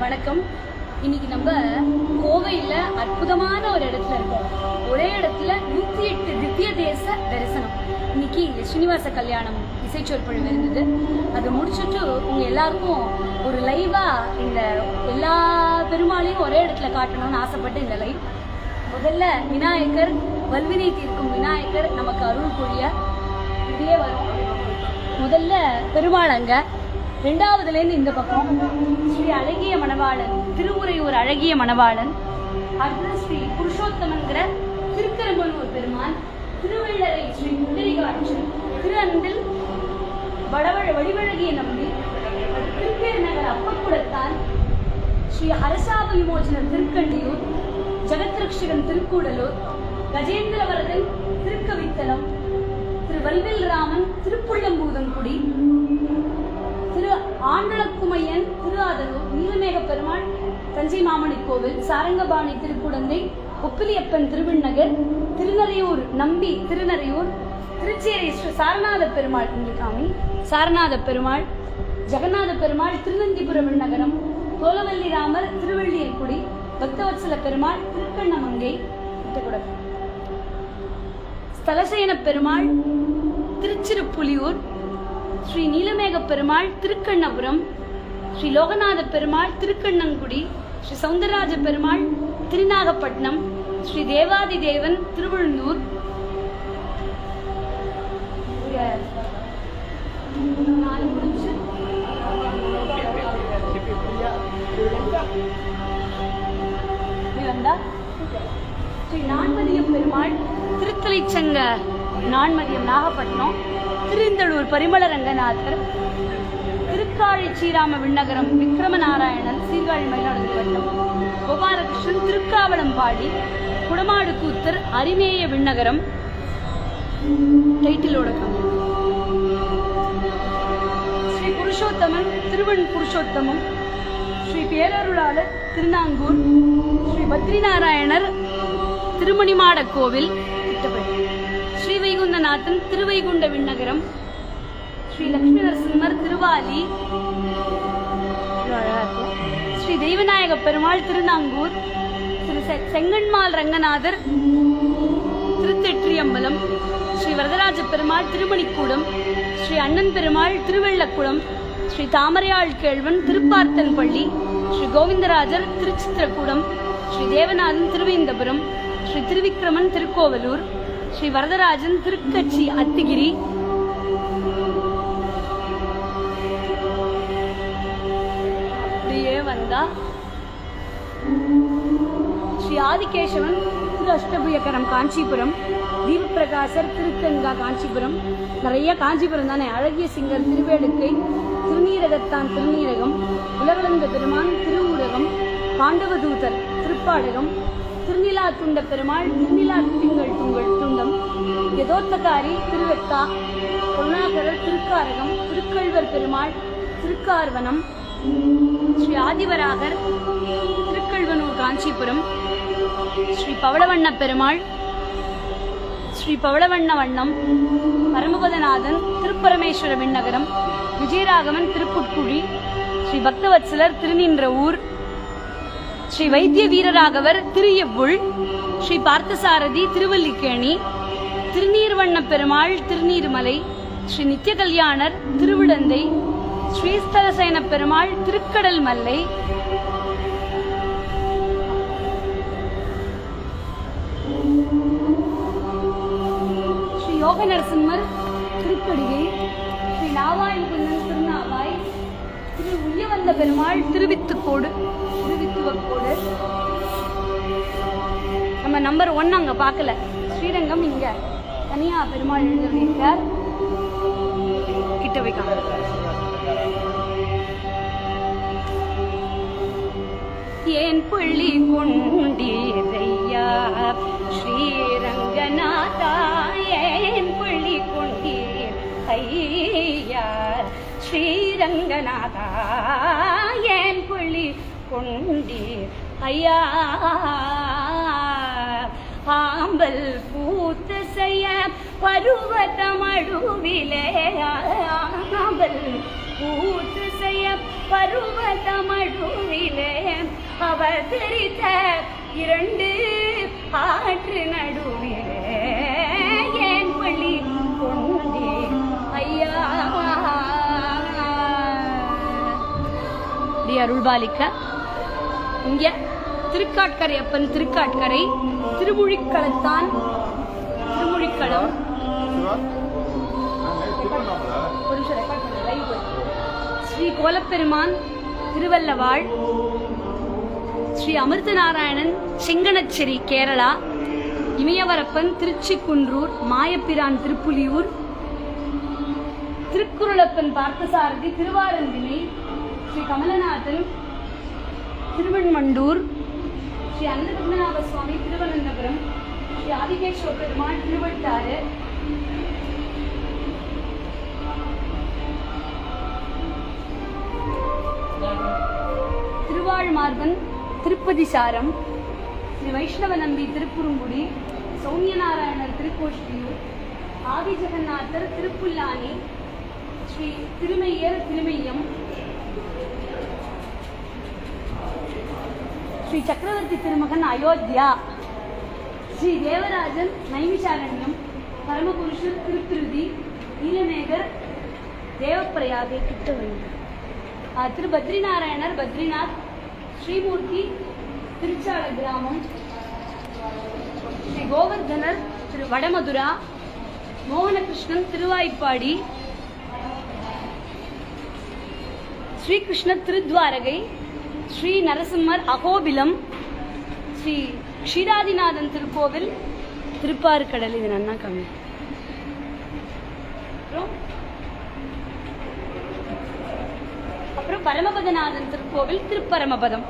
வணக்கம் இன்னைக்கு நம்ம கோவையில அற்புதமான ஒரு இடத்துல இருக்கோம் ஒரே இடத்துல நூத்தி எட்டு திவ்ய தேச தரிசனம் இன்னைக்கு ஸ்ரீனிவாச கல்யாணம் இசைச்சொற்பொழிவு இருந்தது அதை முடிச்சுட்டு உங்க எல்லாருக்கும் ஒரு லைவா இந்த எல்லா பெருமாளையும் ஒரே இடத்துல காட்டணும்னு ஆசைப்பட்டு இந்த லைவ் முதல்ல விநாயகர் வல்வினை தீர்க்கும் விநாயகர் நமக்கு அருள் புரிய இப்படியே வரும் முதல்ல பெருமாள் அங்க ரெண்டாவதுலேருந்து இந்த பக்கம் ஸ்ரீ அழகிய மணவாளன் திருவுரையூர் அழகிய மணவாளன் அடுத்தது ஸ்ரீ புருஷோத்தமங்கிற திருக்கரம்பலூர் பெருமான் திருவள்ளரை ஸ்ரீ முண்டரிகாட்சி திரு அன்பில் வடவழ வடிவழகிய நம்பி திருப்பேர் நகர் அப்பக்குடத்தான் ஸ்ரீ ஹரசாப விமோசனர் திருக்கண்டியூர் ஜெகத்ரக்ஷகன் திருக்கூடலூர் கஜேந்திரவரதன் திருக்கவித்தலம் திரு வல்வில் ராமன் திருப்புள்ளம்பூதங்குடி திரு ஆண்டளக்குமையன் திரு ஆதலூர் நீலமேக பெருமாள் தஞ்சை மாமணி கோவில் சாரங்கபாணி திருக்குடந்தை ஒப்பிலியப்பன் திருவிண்ணகர் திருநறையூர் நம்பி திருநறையூர் திருச்சேரி ஸ்ரீ சாரநாத பெருமாள் இங்கே காமி சாரநாத பெருமாள் ஜெகநாத பெருமாள் திருநந்திபுரம் நகரம் தோலவல்லி ராமர் திருவள்ளியர்குடி பக்தவத்சல பெருமாள் திருக்கண்ணமங்கை விட்டகுடம் ஸ்தலசேன பெருமாள் திருச்சிருப்புலியூர் ஸ்ரீ நீலமேக பெருமாள் திருக்கண்ணபுரம் ஸ்ரீ லோகநாத பெருமாள் திருக்கண்ணங்குடி ஸ்ரீ சௌந்தரராஜ பெருமாள் திருநாகப்பட்டினம் ஸ்ரீ தேவாதி தேவன் திருவள்ளூர் நாலு முடிஞ்சு இப்படி வந்தா ஸ்ரீ நான்மதியம் பெருமாள் திருத்தலைச்சங்க நான்மதியம் நாகப்பட்டினம் திருந்தளூர் பரிமள ரங்கநாதர் திருக்காழி ஸ்ரீராம விண்ணகரம் விக்ரமநாராயணன் சீர்காழி மயிலாடுதுறை வட்டம் கோபாலகிருஷ்ணன் திருக்காவளம்பாடி குடமாடு கூத்தர் அரிமேய விண்ணகரம் டைட்டிலோட கம்மி ஸ்ரீ புருஷோத்தமன் திருவன் புருஷோத்தமம் ஸ்ரீ பேரருளாளர் திருநாங்கூர் ஸ்ரீ பத்ரிநாராயணர் திருமணிமாட கோவில் திட்டப்படி ஸ்ரீ வைகுந்தநாதன் திருவைகுண்ட விண்ணகரம் ஸ்ரீ லட்சுமி நரசிம்மர் திருவாலி இவ்வளவு அழகா இருக்கு. ஸ்ரீ தெய்வநாயக பெருமாள் திருநாங்கூர் திரு செ- செங்கண்மால் ரங்கநாதர் திருத்தெற்றியம்பலம் ஸ்ரீ வரதராஜ பெருமாள் திருமணிக்கூடம் ஸ்ரீ அண்ணன் பெருமாள் திருவெள்ளக்குளம் ஸ்ரீ தாமரையாள் கேழ்வன் திருப்பார்த்தன் பள்ளி ஸ்ரீ கோவிந்தராஜர் திருச்சித்திரக்கூடம் ஸ்ரீ தேவநாதன் திருவேந்தபுரம் ஸ்ரீ திருவிக்கிரமன் திருக்கோவலூர் ஸ்ரீ வரதராஜன் திருக்கட்சி அத்திகிரி அப்படியே வந்தா ஸ்ரீ ஆதிகேசவன் திரு அஷ்டபுயக்கரம் காஞ்சிபுரம் தீபப்பிரகாசர் திருக்கங்கா காஞ்சிபுரம் நிறைய காஞ்சிபுரம் தானே அழகிய சிங்கர் திருவேடுக்கை திருநீரகத்தான் திருநீரகம் உலகளந்த பெருமான் திருவூரகம் பாண்டவதூதர் திருப்பாடகம் திருநிலா துண்ட பெருமாள் திருநிலா திங்கள் துங்கள் துண்டம் யதோத்தகாரி திருவெக்கா கருணாகரர் திருக்காரகம் திருக்கள்வர் பெருமாள் திருக்கார்வனம் ஸ்ரீ ஆதிவராகர் திருக்கல்வனூர் காஞ்சிபுரம் ஸ்ரீ பவளவண்ண பெருமாள் ஸ்ரீ பவளவண்ண வண்ணம் பரமபதநாதன் திருப்பரமேஸ்வர விண்ணகரம் விஜயராகவன் திருப்புட்குழி ஸ்ரீ பக்தவத்சலர் திருநின்ற ஊர் ஸ்ரீ வைத்திய வீரராகவர் திரியவுள் ஸ்ரீ பார்த்தசாரதி திருவல்லிக்கேணி திருநீர்வண்ண பெருமாள் திருநீர்மலை ஸ்ரீ நித்திய கல்யாணர் திருவிடந்தை ஸ்ரீஸ்தலசேன பெருமாள் திருக்கடல் மல்லை ஸ்ரீ யோக நரசிம்மர் திருக்கடிகை ஸ்ரீ நாவாய் முகுந்தன் திருநாவாய் திரு உய்யவந்த பெருமாள் திருவித்துக்கோடு திருவித்துவக்கோடு நம்ம நம்பர் ஒன் அங்க பார்க்கல ஸ்ரீரங்கம் இங்க தனியா பெருமாள் எழுந்திருக்கார் கிட்ட வைக்காம ஏன் புள்ளி கொண்டீரையா ஸ்ரீரங்கநாதா ஏன் புள்ளி கொண்டீர் ஐயா ஸ்ரீரங்கநாதா ஏன் புள்ளி கொண்டீர் ஐயா ஆம்பல் பூத்த செய்ய பருவத்தமழுவிலே ஆம்பல் பூத்து அதிசய பருவதமடுவிலே அவதரித்த இரண்டு ஆற்று நடுவிலே ஏன் பள்ளி கொண்டே ஐயா டி அருள்பாலிக்க இங்க திருக்காட்கரை அப்பன் திருக்காட்கரை திருமுழிக்களத்தான் திருமுழிக்களம் ஒரு நிமிஷம் record பண்ணு, live போய். ஸ்ரீ கோலப்பெருமான் திருவல்லவாள் ஸ்ரீ அமிர்த நாராயணன் செங்கனச்சேரி கேரளா இமயவரப்பன் திருச்சிக்குன்றூர் மாயப்பிரான் திருப்புலியூர் திருக்குறளப்பன் பார்த்தசாரதி திருவாரந்தினை ஸ்ரீ கமலநாதன் திருவண்மண்டூர் ஸ்ரீ அன்னபத்மநாப சுவாமி திருவனந்தபுரம் ஸ்ரீ ஆதிகேஸ்வர பெருமாள் திருவட்டாறு திருவாழ்மார்பன் திருப்பதி சாரம் ஸ்ரீ வைஷ்ணவ நம்பி திருக்குறுங்குடி சௌமியநாராயணர் திருக்கோஷ்டியூர் ஆதி ஜெகநாதர் திருப்புல்லானி ஸ்ரீ திருமையர் திருமையம் ஸ்ரீ சக்கரவர்த்தி திருமகன் அயோத்தியா ஸ்ரீ தேவராஜன் நைமிஷாரண்யம் பரமபுருஷர் திருப்பிருதி நீலமேகர் தேவப்பிரயாகை கிட்ட வேண்டும் ஆஹ் திரு பத்ரிநாராயணர் பத்ரிநாத் ஸ்ரீமூர்த்தி திருச்சால கிராமம் ஸ்ரீ கோவர்தனர் திரு வடமதுரா மோகனகிருஷ்ணன் திருவாய்ப்பாடி ஸ்ரீகிருஷ்ண திருத்வாரகை ஸ்ரீ நரசிம்மர் அகோபிலம் ஸ்ரீ க்ஷீராதிநாதன் திருக்கோவில் திருப்பாறுக்கடல் இது நன்னா கம்மி அப்புறம் அப்புறம் பரமபதநாதன் திருக்கோவில் திருப்பரமபதம்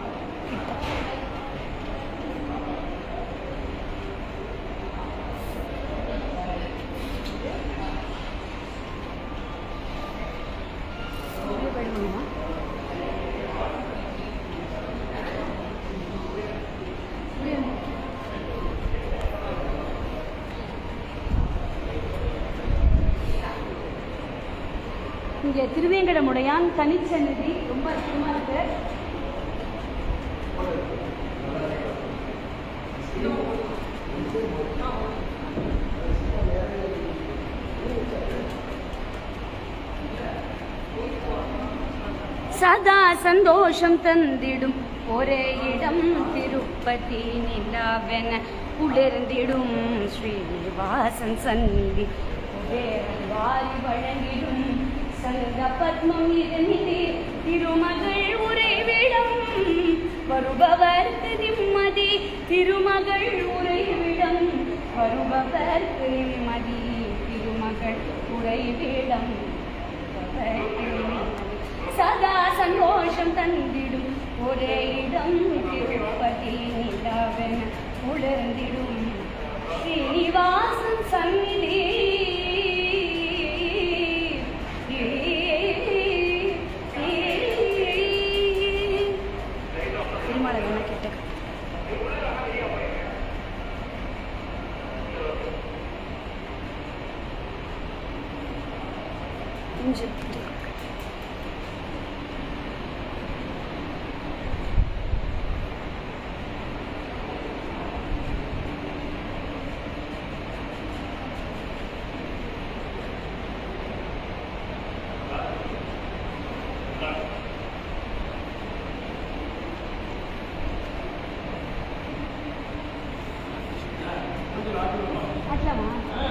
இங்க திருவேங்கடமுடையான் தனிச்சன்னதி ரொம்ப அற்புதமா இருக்கு சதா சந்தோஷம் தந்திடும் ஒரே இடம் திருப்பதி நிலாவென குளிர்ந்திடும் ஸ்ரீனிவாசன் சந்நிதி குபேரன் வாரி வழங்கிடும் சங்க பத்மம் இதனிலே திருமகள் உறைவிடம் வருபவர்க்கு நிம்மதி திருமகள் உறைவிடம் வருபவர்க்கு நிம்மதி திருமகள் உறைவிடம் வருபவர்க்கு நிம்மதி. சதா சந்தோஷம் தந்திடும் ஒரே இடம் திருப்பதி நிலவென உணர்ந்திடும் ஸ்ரீனிவாசன் சந்நிதி திருமலை வேணா கேட்ட கொஞ்சம் அட்லாமா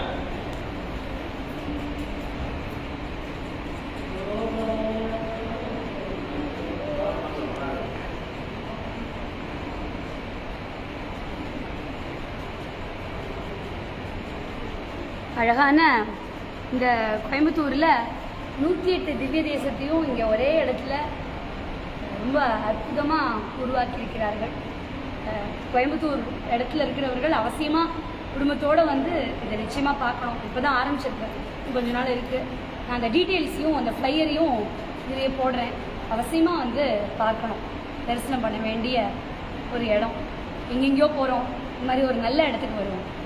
அழகான இந்த கோயம்புத்தூரில் நூற்றி எட்டு திவ்ய தேசத்தையும் இங்கே ஒரே இடத்துல ரொம்ப அற்புதமாக உருவாக்கியிருக்கிறார்கள் அஹ், கோயம்புத்தூர் இடத்துல இருக்கிறவர்கள் அவசியமாக குடும்பத்தோடு வந்து இதை நிச்சயமாக பார்க்கணும் இப்போ தான் ஆரம்பிச்சிருக்கேன் இன்னும் கொஞ்ச நாள் இருக்குது நான் அந்த டீட்டெயில்ஸையும் அந்த ஃப்ளையரையும் நிறைய போடுறேன் அவசியமாக வந்து பார்க்கணும் தரிசனம் பண்ண வேண்டிய ஒரு இடம் எங்கெங்கேயோ போகிறோம் இந்த மாதிரி ஒரு நல்ல இடத்துக்கு வருவோம்